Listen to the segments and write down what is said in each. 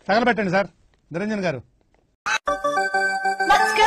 తగలబెట్టండి sir Niranjan గారు Let's go!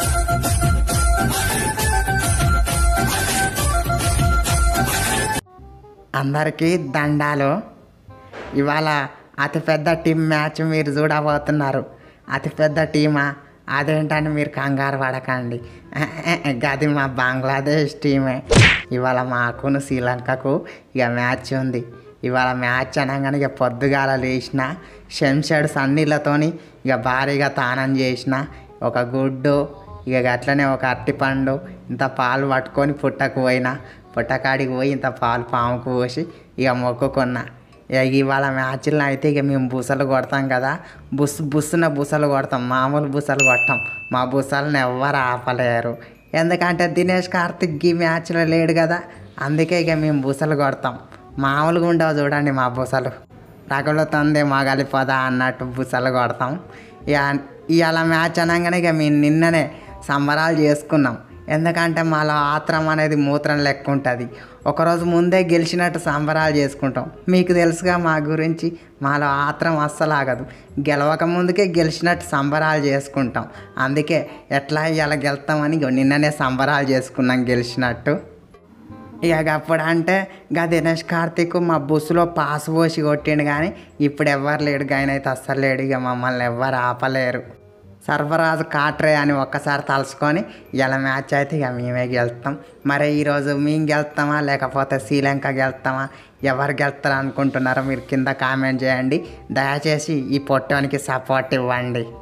అందరికీ దండాలు ఇవాళ అతిపెద్ద టీం మ్యాచ్ మీరు చూడబోతున్నారు అతిపెద్ద టీమా అదేంటని మీరు కంగారు పడకండి గది మా బంగ్లాదేశ్ టీమే ఇవాళ మాకును శ్రీలంకకు ఇక మ్యాచ్ ఉంది ఇవాళ మ్యాచ్ అనగానే ఇక పొద్దుగాల లేచిన శంషాడు సన్నీళ్ళతోని ఇక భారీగా తానం చేసిన ఒక గుడ్డు ఇక అట్లనే ఒక అరటిపండు ఇంత పాలు పట్టుకొని పుట్టకు పోయినా పుట్టకాడికి పోయి ఇంత పాలు పాముకు పోసి ఇక మొక్కుకున్నా ఇక ఇవాళ మ్యాచ్లో అయితే ఇక మేము బుసలు కొడతాం కదా బుస్ బుస్సున బుసలు కొడతాం మామూలు బుసలు కొట్టాం మా బుసలను ఎవ్వరు ఆపలేరు ఎందుకంటే దినేష్ కార్తిక్ ఈ మ్యాచ్లో లేడు కదా అందుకే ఇక మేము బుసలు కొడతాం మామూలుగా ఉండవు చూడండి మా బుసలు రగులుతుంది మగలిపోదా అన్నట్టు బుసలు కొడతాం ఇక ఇవాళ మ్యాచ్ అనగానే ఇక మేము నిన్ననే సంబరాలు చేసుకున్నాం ఎందుకంటే మాలో ఆత్రం అనేది మూత్రం లెక్క ఉంటుంది ఒకరోజు ముందే గెలిచినట్టు సంబరాలు చేసుకుంటాం మీకు తెలుసుగా మా గురించి మాలో ఆత్రం అస్సలు ఆగదు గెలవక ముందుకే గెలిచినట్టు సంబరాలు చేసుకుంటాం అందుకే ఎట్లా ఇలా గెలుతామని ఇగో నిన్ననే సంబరాలు చేసుకున్నాం గెలిచినట్టు ఇక అప్పుడు అంటే గా దినేష్ కార్తీక్ మా బస్సులో పాస్ పోసి కొట్టిండు కానీ ఇప్పుడు ఎవ్వరు లేడు గాయన అయితే అస్సలు లేడు ఇక మమ్మల్ని ఎవ్వరు ఆపలేరు సర్వరాజు కాట్రే అని ఒక్కసారి తలుచుకొని ఇలా మ్యాచ్ అయితే ఇక మేమే గెలుస్తాం మరి ఈరోజు మేము గెలుస్తామా లేకపోతే శ్రీలంక గెలుస్తామా ఎవరు గెలుస్తారు అనుకుంటున్నారో మీరు కింద కామెంట్ చేయండి దయచేసి ఈ పొట్టానికి సపోర్ట్ ఇవ్వండి